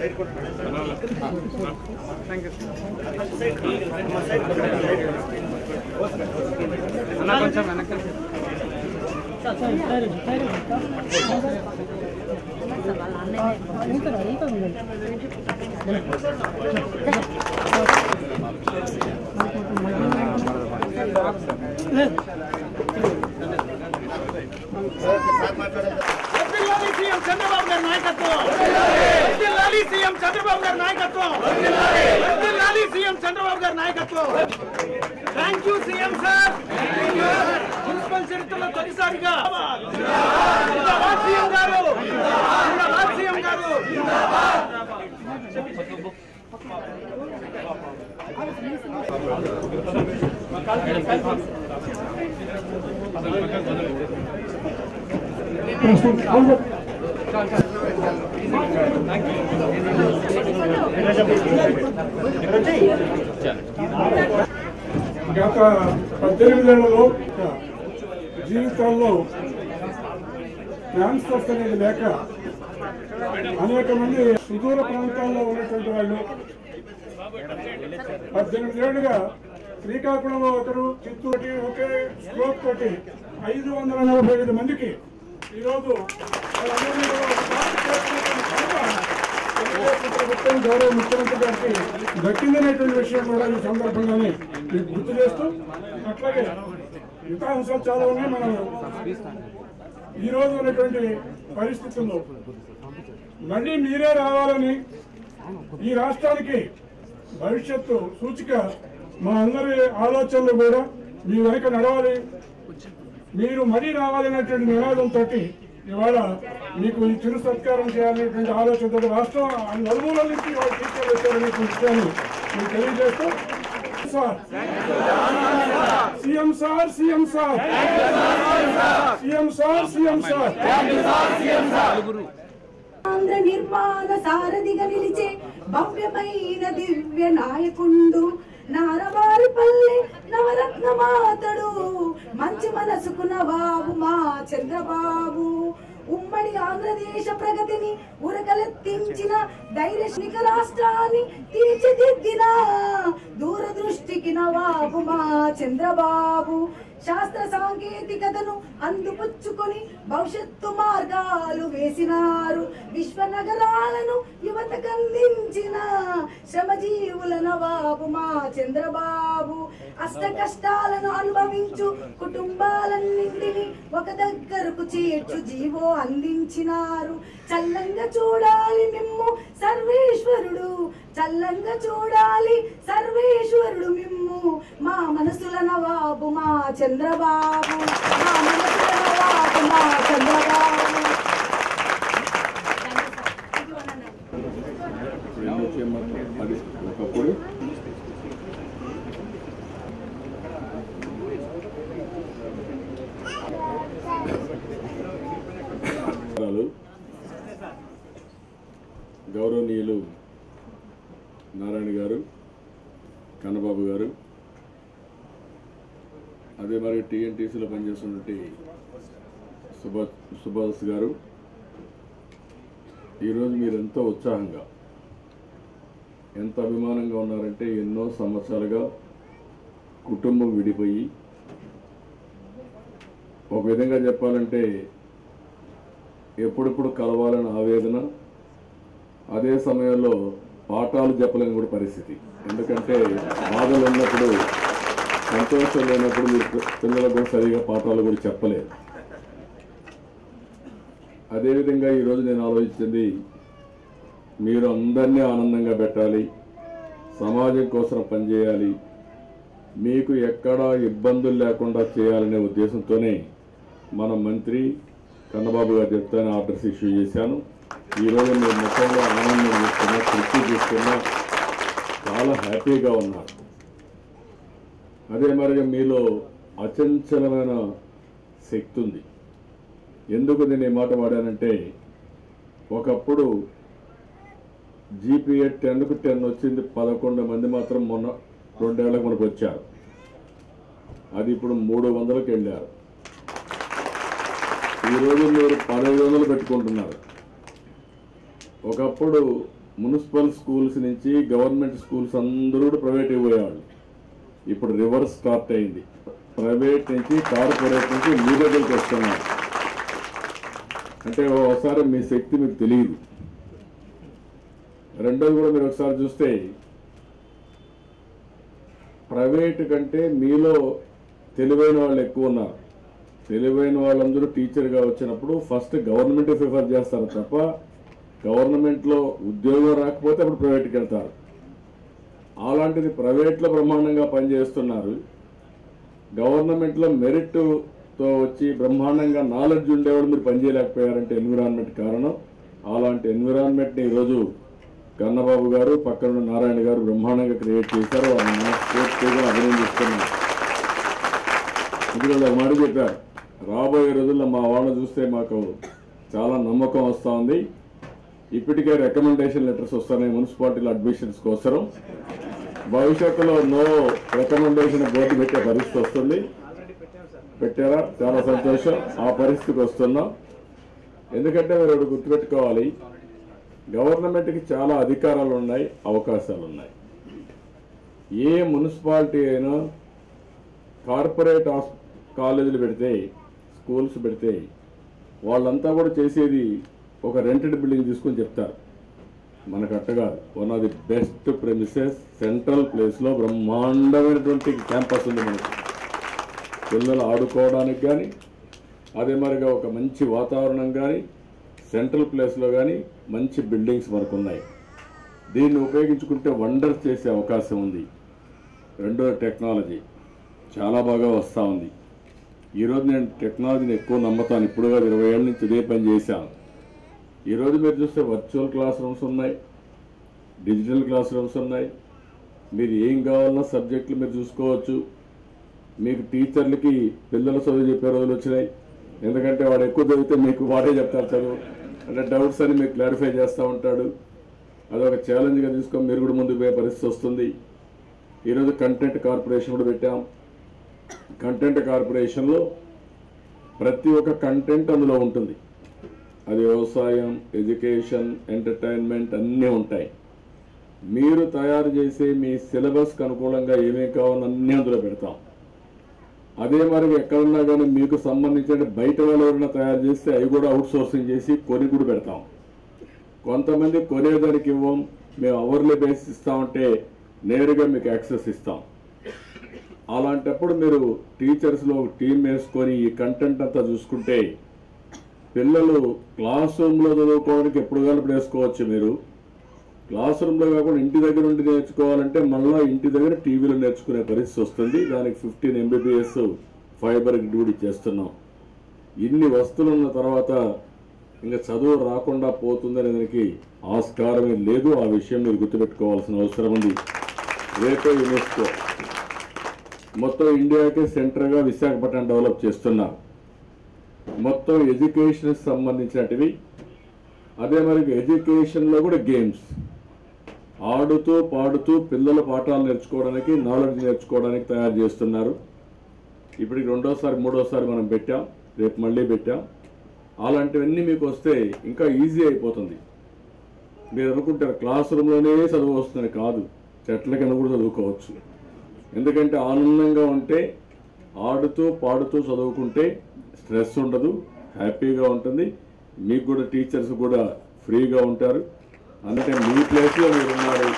అన్న కొంచెం వెనక్కి వర్ధిల్లాలి సీఎం చంద్రబాబు గారి నాయకత్వం వర్ధిల్లాలి సీఎం చంద్రబాబు గారి నాయకత్వం వర్ధిల్లాలి సీఎం చంద్రబాబు గారి నాయకత్వం thank you CM sir municipal చరిత్రలో తొలిసారిగా జిందాబాద్ సీఎం గారు జిందాబాద్ సీఎం గారు గత పద్దెనిమిదేళ్లలో జీవితాల్లో ట్రాన్స్ఫర్స్ అనేది లేక అనేక మంది సుదూర ప్రాంతాల్లో ఉన్నటువంటి వాళ్ళు పద్దెనిమిదేళ్లుగా శ్రీకాకుళంలో ఒకరు చిత్తూరు ఒకే స్ట్రోక్ తోటి ఐదు వందల నలభై ఐదు మందికి ఈరోజు వాళ్ళందరినీ కూడా సాటి చేస్తున్నటువంటి ఘనత తెలుగుదేశం ప్రభుత్వం గౌరవ ముఖ్యమంత్రి గారికి దక్కిందనేటువంటి విషయం కూడా ఈ సందర్భంగానే మీకు గుర్తు చేస్తూ అట్లాగే మిగతా అంశాలు చాలా ఉన్నాయి మనం ఈ రోజు ఉన్నటువంటి పరిస్థితుల్లో మళ్ళీ మీరే రావాలని ఈ రాష్ట్రానికి భవిష్యత్తు సూచిక మా అందరి ఆలోచనలు కూడా మీ వెనక నడవాలి మీరు మరీ రావాలనేటువంటి నినాదంతో ఇవాళ మీకు ఈ చిరు సత్కారం చేయాలనేటువంటి ఆలోచనతో రాష్ట్రం నలుమూలల నుంచి వాళ్ళు టీచర్లు వచ్చారనేటువంటి విషయాన్ని మీకు తెలియజేస్తూ sir CM sir CM sir CM sir CM sir Andhra నిర్మాణ సారథిగా నిలిచే భవ్యమైన దివ్య నాయకుండు నారవారిపల్లె నవరత్న మాతడు మంచి మనసుకు నవాబు మా చంద్రబాబు ఉమ్మడి ఆంధ్రదేశ ప్రగతిని ఉరకలెత్తించిన ధైర్యనిక రాష్ట్రాన్ని తీర్చిదిద్దిన దూరదృష్టికి నవాబు మా చంద్రబాబు శాస్త్ర సాంకేతికతను అందిపుచ్చుకొని భవిష్యత్తు మార్గాలు వేసినారు విశ్వ నగరాలను యువతకు అందించిన శ్రమజీవుల నవాబు మా చంద్రబాబు అష్ట కష్టాలను అనుభవించు కుటుంబాలన్నింటినీ ఒక దగ్గరకు చేర్చు జీవో అందించినారు చల్లంగా చూడాలి మిమ్ము సర్వేశ్వరుడు చల్లంగా చూడాలి సర్వేశ్వరుడు మిమ్ము మా మనసుల నవాబు మా చంద్రబాబు మా మనసుల నవాబు మా చంద్రబాబు ఒకప్పుడు గౌరవనీయులు నారాయణ గారు కన్నబాబు గారు అదే మరి టీఎన్టీసీలో పనిచేస్తున్నటువంటి సుభాష్ సుభాష్ గారు ఈరోజు మీరు ఎంతో ఉత్సాహంగా ఎంత అభిమానంగా ఉన్నారంటే ఎన్నో సంవత్సరాలుగా కుటుంబం విడిపోయి ఒక విధంగా చెప్పాలంటే ఎప్పుడెప్పుడు కలవాలని ఆవేదన అదే సమయంలో పాఠాలు చెప్పలేని కూడా పరిస్థితి ఎందుకంటే బాధలు ఉన్నప్పుడు సంతోషం లేనప్పుడు మీరు పి- పిల్లలకు కూడా సరిగా పాఠాలు కూడా చెప్పలేదు అదేవిధంగా ఈరోజు నేను ఆలోచించింది మీరు అందరినీ ఆనందంగా పెట్టాలి సమాజం కోసం పనిచేయాలి మీకు ఎక్కడా ఇబ్బందులు లేకుండా చేయాలనే ఉద్దేశంతోనే మన మంత్రి కన్నబాబు గారు చెప్తాను ఆర్డర్స్ ఇష్యూ చేశాను ఈరోజు మీరు ముఖంలో ఆనందం చూస్తున్నా తృప్తి చూస్తున్నా చాలా హ్యాపీగా ఉన్నారు అదే మరిగా మీలో అచంచలమైన శక్తి ఉంది ఎందుకు నేను ఈ మాట వాడానంటే ఒకప్పుడు జీపీఏ టెన్కు టెన్ వచ్చింది పదకొండు మంది మాత్రం మొన్న రెండేళ్లకు మనకు వచ్చారు అది ఇప్పుడు మూడు వందలకు వెళ్ళారు ఈరోజు మీరు పదహైదు వందలు పెట్టుకుంటున్నారు ఒకప్పుడు మున్సిపల్ స్కూల్స్ నుంచి గవర్నమెంట్ స్కూల్స్ అందరూ కూడా ప్రైవేట్ పోయేవాళ్ళు ఇప్పుడు రివర్స్ స్టార్ట్ అయింది ప్రైవేట్ నుంచి కార్పొరేట్ నుంచి మీ దగ్గరికి వస్తున్నారు అంటే ఒకసారి మీ శక్తి మీకు తెలియదు రెండోది కూడా మీరు ఒకసారి చూస్తే ప్రైవేట్ కంటే మీలో తెలివైన వాళ్ళు ఎక్కువ ఉన్నారు తెలివైన వాళ్ళందరూ టీచర్గా వచ్చినప్పుడు ఫస్ట్ గవర్నమెంట్ ప్రిఫర్ చేస్తారు తప్ప గవర్నమెంట్లో ఉద్యోగం రాకపోతే అప్పుడు ప్రైవేట్కి వెళ్తారు అలాంటిది ప్రైవేట్లో బ్రహ్మాండంగా పనిచేస్తున్నారు గవర్నమెంట్లో మెరిట్తో వచ్చి బ్రహ్మాండంగా నాలెడ్జ్ ఉండేవాడు మీరు పనిచేయలేకపోయారంటే ఎన్విరాన్మెంట్ కారణం అలాంటి ఎన్విరాన్మెంట్ని ఈరోజు కన్నబాబు గారు పక్కన ఉన్న నారాయణ గారు బ్రహ్మాండంగా క్రియేట్ చేశారు వాళ్ళని మనస్ఫూర్తిగా అభినందిస్తున్నాను ఎందుకంటే ఒక మాట చెప్పారు రాబోయే రోజుల్లో మా వాళ్ళని చూస్తే మాకు చాలా నమ్మకం వస్తూ ఉంది ఇప్పటికే రికమెండేషన్ లెటర్స్ వస్తున్నాయి మున్సిపాలిటీల అడ్మిషన్స్ కోసరం భవిష్యత్తులో నో రికమెండేషన్ బోర్డు పెట్టే పరిస్థితి వస్తుంది పెట్టారా చాలా సంతోషం ఆ పరిస్థితికి వస్తున్నాం ఎందుకంటే మీరు ఒకటి గుర్తుపెట్టుకోవాలి గవర్నమెంట్కి చాలా అధికారాలు ఉన్నాయి అవకాశాలు ఉన్నాయి ఏ మున్సిపాలిటీ అయినా కార్పొరేట్ హాస్ కాలేజీలు పెడితే స్కూల్స్ పెడితే వాళ్ళంతా కూడా చేసేది ఒక రెంటెడ్ బిల్డింగ్ తీసుకొని చెప్తారు మనకు అట్టగాదు one of the best premises central ప్లేస్లో బ్రహ్మాండమైనటువంటి క్యాంపస్ ఉంది మనకి పిల్లలు ఆడుకోవడానికి కానీ అదే మరిగా ఒక మంచి వాతావరణం కానీ సెంట్రల్ ప్లేస్లో కానీ మంచి బిల్డింగ్స్ మనకు ఉన్నాయి దీన్ని ఉపయోగించుకుంటే వండర్స్ చేసే అవకాశం ఉంది రెండో టెక్నాలజీ చాలా బాగా వస్తూ ఉంది ఈరోజు నేను టెక్నాలజీని ఎక్కువ నమ్ముతాను ఇప్పుడు కాదు ఇరవై ఏళ్ళ నుంచి ఇదే పని చేశాను ఈరోజు మీరు చూస్తే వర్చువల్ క్లాస్ రూమ్స్ ఉన్నాయి డిజిటల్ క్లాస్ రూమ్స్ ఉన్నాయి మీరు ఏం కావాలన్నా సబ్జెక్టులు మీరు చూసుకోవచ్చు మీకు టీచర్లకి పిల్లల చదువు చెప్పే రోజులు వచ్చినాయి ఎందుకంటే వాడు ఎక్కువ చదివితే మీకు వాడే చెప్తారు చదువు అంటే డౌట్స్ అని మీకు క్లారిఫై చేస్తూ ఉంటాడు అదొక ఛాలెంజ్గా తీసుకొని మీరు కూడా ముందుకు పోయే పరిస్థితి వస్తుంది ఈరోజు కంటెంట్ కార్పొరేషన్ కూడా పెట్టాం కంటెంట్ కార్పొరేషన్లో ప్రతి ఒక్క కంటెంట్ అందులో ఉంటుంది అది వ్యవసాయం ఎడ్యుకేషన్ ఎంటర్టైన్మెంట్ అన్నీ ఉంటాయి మీరు తయారు చేసే మీ సిలబస్కి అనుకూలంగా ఏమేమి కావాలో అన్నీ అందులో పెడతాం అదే మరి ఎక్కడున్నా కానీ మీకు సంబంధించిన బయట వాళ్ళు ఎవరైనా తయారు చేస్తే అవి కూడా అవుట్ సోర్సింగ్ చేసి కొని కూడా పెడతాం కొంతమంది కొనేదానికి ఇవ్వం మేము అవర్లీ బేసిస్ ఇస్తామంటే నేరుగా మీకు యాక్సెస్ ఇస్తాం అలాంటప్పుడు మీరు టీచర్స్లో టీం వేసుకొని ఈ కంటెంట్ అంతా చూసుకుంటే పిల్లలు క్లాస్ రూమ్లో చదువుకోవడానికి ఎప్పుడు కలిపి వేసుకోవచ్చు మీరు క్లాస్ రూమ్లో కాకుండా ఇంటి దగ్గర ఉండి నేర్చుకోవాలంటే మళ్ళీ ఇంటి దగ్గర టీవీలో నేర్చుకునే పరిస్థితి వస్తుంది దానికి ఫిఫ్టీన్ ఎంబీబీఎస్ ఫైబర్ కూడా ఇచ్చేస్తున్నాం ఇన్ని వస్తువులు ఉన్న తర్వాత ఇంకా చదువు రాకుండా పోతుందనే దానికి ఆస్కారమే లేదు ఆ విషయం మీరు గుర్తుపెట్టుకోవాల్సిన అవసరం ఉంది రేపే యునెస్కో మొత్తం ఇండియాకే సెంటర్గా విశాఖపట్నం డెవలప్ చేస్తున్నారు మొత్తం ఎడ్యుకేషన్ సంబంధించినటివి అదే మరి ఎడ్యుకేషన్లో కూడా గేమ్స్ ఆడుతూ పాడుతూ పిల్లల పాఠాలు నేర్చుకోవడానికి నాలెడ్జ్ నేర్చుకోవడానికి తయారు చేస్తున్నారు ఇప్పటికి రెండోసారి మూడోసారి మనం పెట్టాం రేపు మళ్ళీ పెట్టాం అలాంటివన్నీ మీకు వస్తే ఇంకా ఈజీ అయిపోతుంది మీరు అనుకుంటారు క్లాస్ రూమ్లోనే చదువు వస్తుంది కాదు చెట్ల కింద కూడా చదువుకోవచ్చు ఎందుకంటే ఆనందంగా ఉంటే ఆడుతూ పాడుతూ చదువుకుంటే స్ట్రెస్ ఉండదు హ్యాపీగా ఉంటుంది మీకు కూడా టీచర్స్ కూడా ఫ్రీగా ఉంటారు అందుకే మీ ప్లేస్లో మీరు ఉన్నారు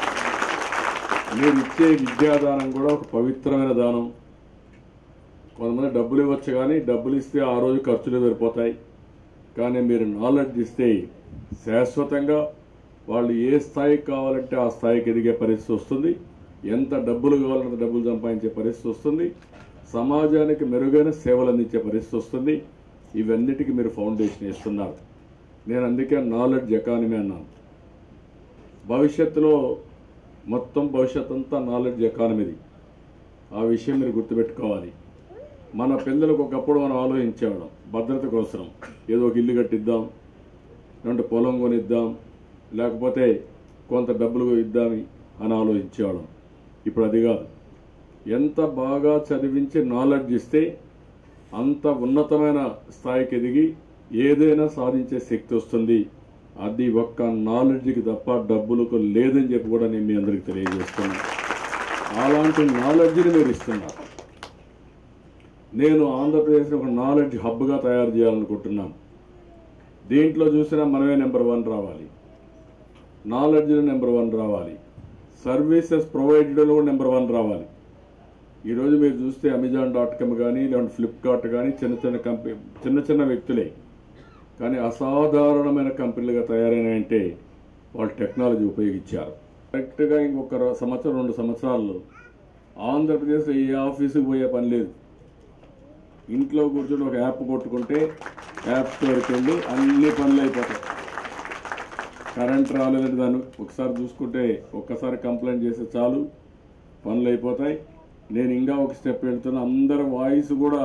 మీరు ఇచ్చే విద్యాదానం కూడా ఒక పవిత్రమైన దానం కొంతమంది డబ్బులు ఇవ్వచ్చు కానీ డబ్బులు ఇస్తే ఆ రోజు ఖర్చులు సరిపోతాయి కానీ మీరు నాలెడ్జ్ ఇస్తే శాశ్వతంగా వాళ్ళు ఏ స్థాయికి కావాలంటే ఆ స్థాయికి ఎదిగే పరిస్థితి వస్తుంది ఎంత డబ్బులు కావాలంటే డబ్బులు సంపాదించే పరిస్థితి వస్తుంది సమాజానికి మెరుగైన సేవలు అందించే పరిస్థితి వస్తుంది ఇవన్నిటికీ మీరు ఫౌండేషన్ ఇస్తున్నారు నేను అందుకే నాలెడ్జ్ ఎకానమీ అన్నాను భవిష్యత్తులో మొత్తం భవిష్యత్ అంతా నాలెడ్జ్ ఎకానమీది ఆ విషయం మీరు గుర్తుపెట్టుకోవాలి మన పిల్లలకు ఒకప్పుడు మనం ఆలోచించేవాళ్ళం భద్రత కోసం ఏదో ఒక ఇల్లు కట్టిద్దాం లేదంటే పొలం కొనిద్దాం లేకపోతే కొంత డబ్బులు ఇద్దాం అని ఆలోచించేవాళ్ళం ఇప్పుడు అది కాదు ఎంత బాగా చదివించి నాలెడ్జ్ ఇస్తే అంత ఉన్నతమైన స్థాయికి ఎదిగి ఏదైనా సాధించే శక్తి వస్తుంది అది ఒక్క నాలెడ్జ్కి తప్ప డబ్బులకు లేదని చెప్పి కూడా నేను మీ అందరికి తెలియజేస్తున్నాను అలాంటి నాలెడ్జ్ని మీరు ఇస్తున్నారు నేను ఆంధ్రప్రదేశ్ని ఒక నాలెడ్జ్ హబ్గా తయారు చేయాలనుకుంటున్నాను దీంట్లో చూసినా మనమే నెంబర్ వన్ రావాలి నాలెడ్జ్లో నెంబర్ వన్ రావాలి సర్వీసెస్ ప్రొవైడెడ్లో కూడా నెంబర్ వన్ రావాలి ఈరోజు మీరు చూస్తే అమెజాన్ డాట్ కామ్ కానీ లేదంటే ఫ్లిప్కార్ట్ కానీ చిన్న చిన్న కంపెనీ చిన్న చిన్న వ్యక్తులే కానీ అసాధారణమైన కంపెనీలుగా తయారైనాయంటే వాళ్ళు టెక్నాలజీ ఉపయోగించారు కరెక్ట్గా ఇంకొక ర- సంవత్సరం రెండు సంవత్సరాల్లో ఆంధ్రప్రదేశ్లో ఏ ఆఫీసుకి పోయే పని లేదు ఇంట్లో కూర్చొని ఒక యాప్ కొట్టుకుంటే యాప్ స్టోర్కి వెళ్ళి అన్ని పనులు అయిపోతాయి కరెంట్ రాలేదంటే దాన్ని ఒకసారి చూసుకుంటే ఒక్కసారి కంప్లైంట్ చేస్తే చాలు పనులు అయిపోతాయి నేను ఇంకా ఒక స్టెప్ వెళ్తున్నా అందరి వాయిస్ కూడా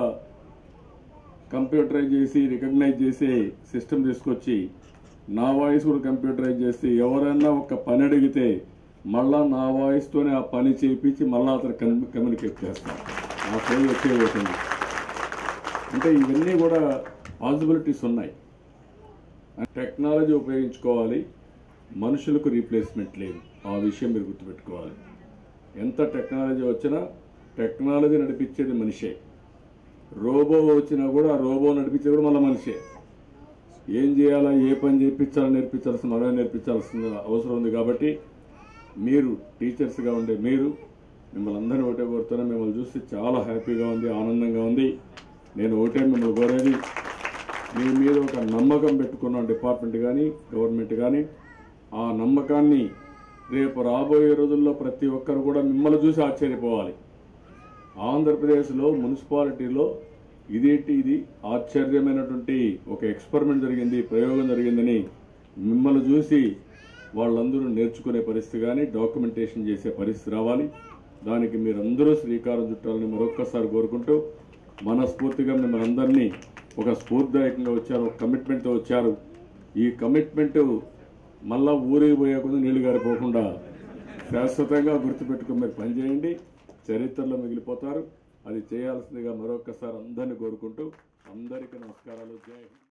కంప్యూటరైజ్ చేసి రికగ్నైజ్ చేసే సిస్టమ్ తీసుకొచ్చి నా వాయిస్ కూడా కంప్యూటరైజ్ చేసి ఎవరైనా ఒక పని అడిగితే మళ్ళా నా వాయిస్తోనే ఆ పని చేయించి మళ్ళా అతను కమ్యూ- కమ్యూనికేట్ చేస్తాను ఆ ఫోన్ వచ్చే పోతుంది అంటే ఇవన్నీ కూడా పాసిబిలిటీస్ ఉన్నాయి టెక్నాలజీ ఉపయోగించుకోవాలి మనుషులకు రీప్లేస్మెంట్ లేదు ఆ విషయం మీరు గుర్తుపెట్టుకోవాలి ఎంత టెక్నాలజీ వచ్చినా టెక్నాలజీ నడిపించేది మనిషే రోబో వచ్చినా కూడా ఆ రోబో నడిపించేది కూడా మళ్ళీ మనిషే ఏం చేయాలా ఏ పని చేయించాలో నేర్పించాల్సిన మనమే నేర్పించాల్సిన అవసరం ఉంది కాబట్టి మీరు టీచర్స్గా ఉండే మీరు మిమ్మల్ని అందరినీ ఒకటే కోరుతున్నా మిమ్మల్ని చూస్తే చాలా హ్యాపీగా ఉంది ఆనందంగా ఉంది నేను ఒకటే మిమ్మల్ని కోరేది మీ మీద ఒక నమ్మకం పెట్టుకున్న డిపార్ట్మెంట్ కానీ గవర్నమెంట్ కానీ ఆ నమ్మకాన్ని రేపు రాబోయే రోజుల్లో ప్రతి ఒక్కరు కూడా మిమ్మల్ని చూసి ఆశ్చర్యపోవాలి ఆంధ్రప్రదేశ్లో మున్సిపాలిటీలో ఇదేంటి ఇది ఆశ్చర్యమైనటువంటి ఒక ఎక్స్పెరిమెంట్ జరిగింది ప్రయోగం జరిగిందని మిమ్మల్ని చూసి వాళ్ళందరూ నేర్చుకునే పరిస్థితి కానీ డాక్యుమెంటేషన్ చేసే పరిస్థితి రావాలి దానికి మీరందరూ శ్రీకారం చుట్టాలని మరొక్కసారి కోరుకుంటూ మనస్ఫూర్తిగా మిమ్మల్ని అందరినీ ఒక స్ఫూర్తిదాయకంగా వచ్చారు ఒక కమిట్మెంట్తో వచ్చారు ఈ కమిట్మెంట్ మళ్ళా ఊరికి పోయే కొద్ది నీళ్లు గారిపోకుండా శాశ్వతంగా గుర్తుపెట్టుకుని మీరు పనిచేయండి చరిత్రలో మిగిలిపోతారు అది చేయాల్సిందిగా మరొక్కసారి అందరినీ కోరుకుంటూ అందరికీ నమస్కారాలు జై హింద్